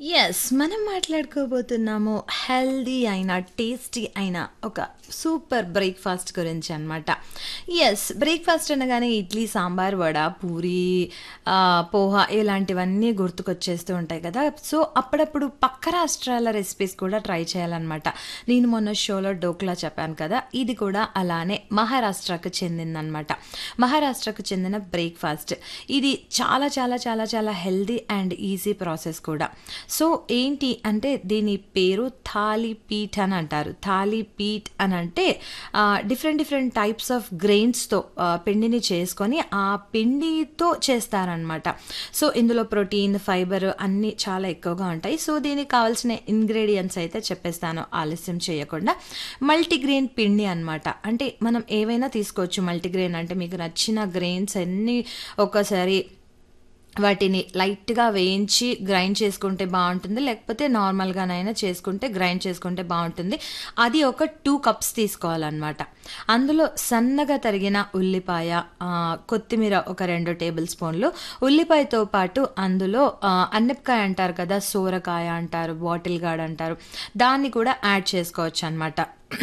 Yes. మనం మాట్లాడుకోబోతున్నాము healthy అయిన, tasty అయిన ఒక సూపర్ బ్రేక్‌ఫాస్ట్ గురించి అనమాట. యెస్. బ్రేక్‌ఫాస్ట్ అనగానే ఇడ్లీ, సాంబార్, వడ, పూరి, ఆహ్, పోహ ఇలాంటివన్నీ గుర్తుకొచ్చేస్తూ ఉంటాయి కదా! సో, అప్పుడప్పుడు పక్క రాష్ట్రాల రెసిపీస్ కూడా ట్రై చేయాలనమాట. నేను మొన్న షోలో డోక్లా చెప్పాను కదా! ఇది కూడా అలానే మహారాష్ట్రకు చెందిందనమాట. మహారాష్ట్రకు చెందిన బ్రేక్‌ఫాస్ట్. ఇది చాలా చాలా చాలా చాలా హెల్తీ అండ్ ఈజీ ప్రాసెస్ కూడా. సో, ఏంటి అంటే దీని పేరు థాలీపీఠ్ అని అంటారు. థాలీపీఠ్ అనంటే ah, different different types of గ్రెయిన్స్‌తో ఆహ్, పిండిని చేసుకొని ఆ పిండితో చేస్తారనమాట. సో, ఇందులో ప్రోటీన్, ఫైబర్ అన్నీ చాలా ఎక్కువగా ఉంటాయి. సో, దీనికి కావాల్సిన ఇంగ్రీడియెంట్స్ అయితే చెప్పేస్తాను ఆలస్యం చేయకుండా. మల్టీగ్రెయిన్ పిండి అనమాట. అంటే మనం ఏవైనా తీసుకోవచ్చు మల్టీగ్రెయిన్ అంటే మీకు నచ్చిన గ్రెయిన్స్ అన్నీ ఒక్కసారి వాటిని లైట్‌గా వేయించి గ్రైండ్ చేసుకుంటే బావుంటుంది. లేకపోతే నార్మల్‌గానైనా చేసుకుంటే గ్రైండ్ చేసుకుంటే బావుంటుంది. అది ఒక 2 కప్స్ తీసుకోవాలనమాట. అందులో సన్నగా తరిగిన ఉల్లిపాయ, ఆహ్, కొత్తిమీర ఒక 2 టేబుల్ స్పూన్లు, ఉల్లిపాయతో పాటు అందులో ఆహ్, అన్నపకాయ అంటారు కదా! సోరకాయ అంటారు, బాటిల్ గార్డ్ అంటారు. దాన్ని కూడా యాడ్ చేసుకోవచ్చనమాట.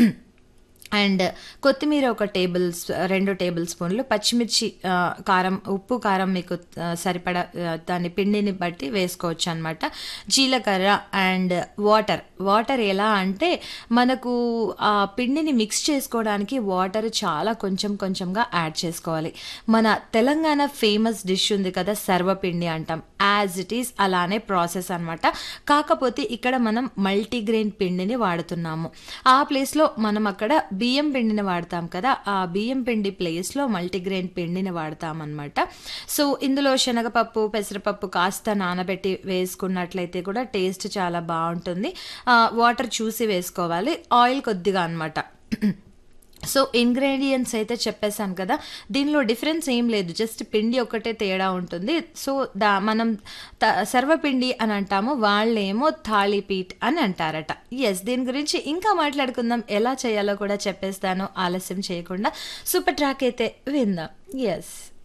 అండ్ కొత్తిమీర ఒక టేబుల్ స్ 2 టేబుల్ స్పూన్లు, పచ్చిమిర్చి ఆహ్, కారం, ఉప్పు, కారం మీకు ఆహ్, సరిపడా ఆహ్, దాని పిండిని బట్టి వేసుకోవచ్చనమాట. జీలకర్ర అండ్ వాటర్. వాటర్ ఎలా అంటే మనకు ఆ పిండిని మిక్స్ చేసుకోవడానికి వాటర్ చాలా కొంచెం కొంచెంగా యాడ్ చేసుకోవాలి. మన తెలంగాణ ఫేమస్ డిష్ ఉంది కదా! సర్వపిండి అంటాం. యాజ్ ఇట్ ఈజ్ అలానే ప్రాసెస్ అనమాట. కాకపోతే ఇక్కడ మనం మల్టీగ్రెయిన్ పిండిని వాడుతున్నాము. ఆ ప్లేస్‌లో మనం అక్కడ బియ్యం పిండిని వాడతాం కదా! ఆ బియ్యం పిండి ప్లేస్‌లో మల్టీగ్రెయిన్ పిండిని వాడతామనమాట. సో, ఇందులో శనగపప్పు, పెసరపప్పు కాస్త నానబెట్టి వేసుకున్నట్లయితే కూడా టేస్ట్ చాలా బావుంటుంది. ఆహ్, వాటర్ చూసి వేసుకోవాలి. ఆయిల్ కొద్దిగా అనమాట. సో, ఇంగ్రీడియెంట్స్ అయితే చెప్పేసాను కదా! దీనిలో డిఫరెన్స్ ఏం లేదు. జస్ట్ పిండి ఒక్కటే తేడా ఉంటుంది. సో, దా మనం త సర్వపిండి అని అంటాము. వాళ్ళేమో థాలీపీఠ్ అని అంటారట. యెస్. దీని గురించి ఇంకా మాట్లాడుకుందాం. ఎలా చేయాలో కూడా చెప్పేస్తాను ఆలస్యం చేయకుండా. సూపర్ ట్రాక్ అయితే విందాం. యెస్.